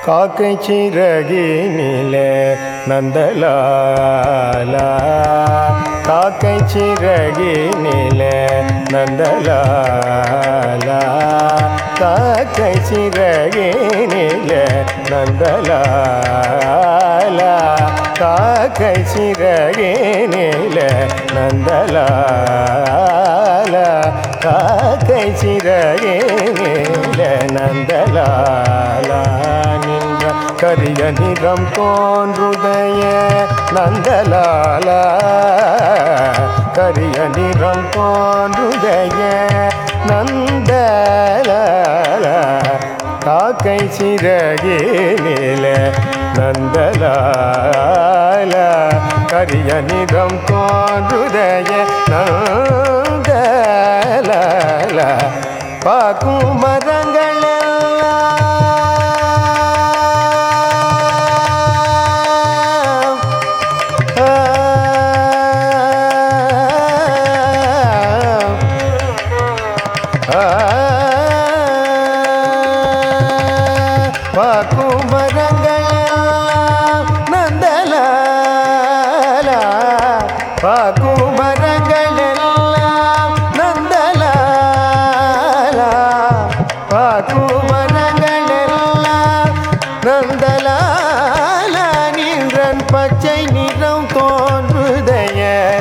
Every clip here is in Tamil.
காக்கை சிறகினிலே நந்தலாலா காக்கை சிறகினிலே நந்தலாலா காக்கை சிறகினிலே நந்தலாலா காக்கை சிறகினிலே நந்தலாலா காக்கை சிறகினிலே நந்தலாலா நின்ற கரிய நிறம் தோன்றுதைய நந்தலாலா கரிய நிறம் தோன்றுதைய நந்தலாலா காக்கை சிறகினில நந்தலாலா கரிய நிறம் தோன்றுதைய நந்தலாலா பார்க்கும் மரங்கள் எல்லாம் பாக்குமரங்கள் எல்லாம் நந்தலாலா பாக்குமரங்கள் எல்லாம் நந்தலாலா பாக்குமரங்கள் எல்லாம் நந்தலாலா நின்றன் பச்சை நிறம் தோன்றுதைய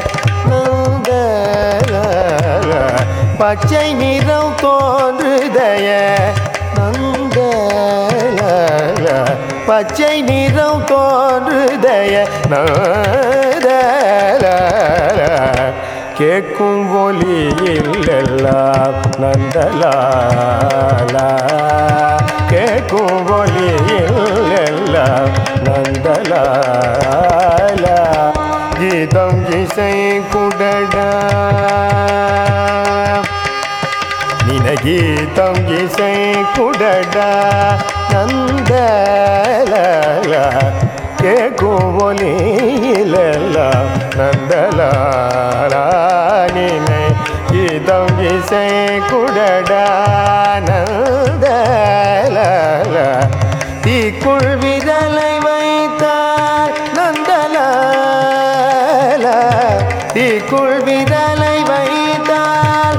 நந்தலாலா பச்சை நிறம் தோன்றுதைய நந்தலாலா பச்சை நிறம் தோன்றுதைய நந்தலாலா கேட்கும் ஒலியில் எல்லாம் நந்தலாலா கேட்கும் ஒலியில் எல்லாம் நந்தலாலா கீதம் இசை குடடா நினகீதம் இசை குடடா நந்தலாலா கேட்கும் ஒலியிலெல்லாம் நந்தலாலா நினை கீதம் இசை குடடா நந்தலாலா தீக்குள் விரலை வைத்தார் நந்தலாலா தீக்குள் விரலை வைத்தார்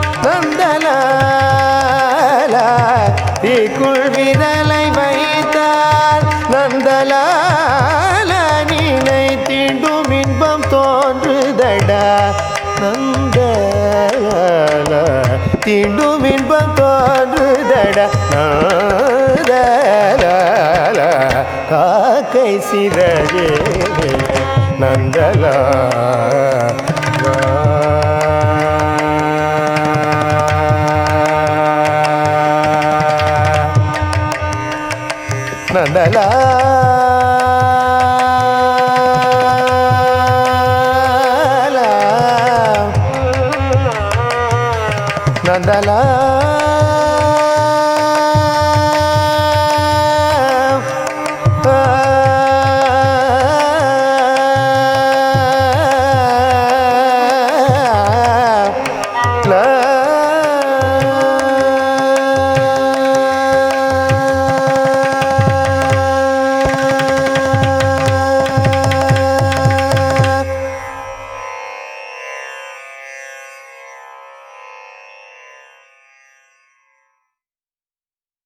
நந்தலாலா தீக்குள் விரலை வைத்தார் நந்தலாலா நீனை தீண்டும் இன்பம் தோன்றுதடா நந்தலாலா தீண்டும் இன்பம் தோன்றுதடா நந்தலாலா காக்கை சிறகே நந்தலா நந்தலா நந்தலா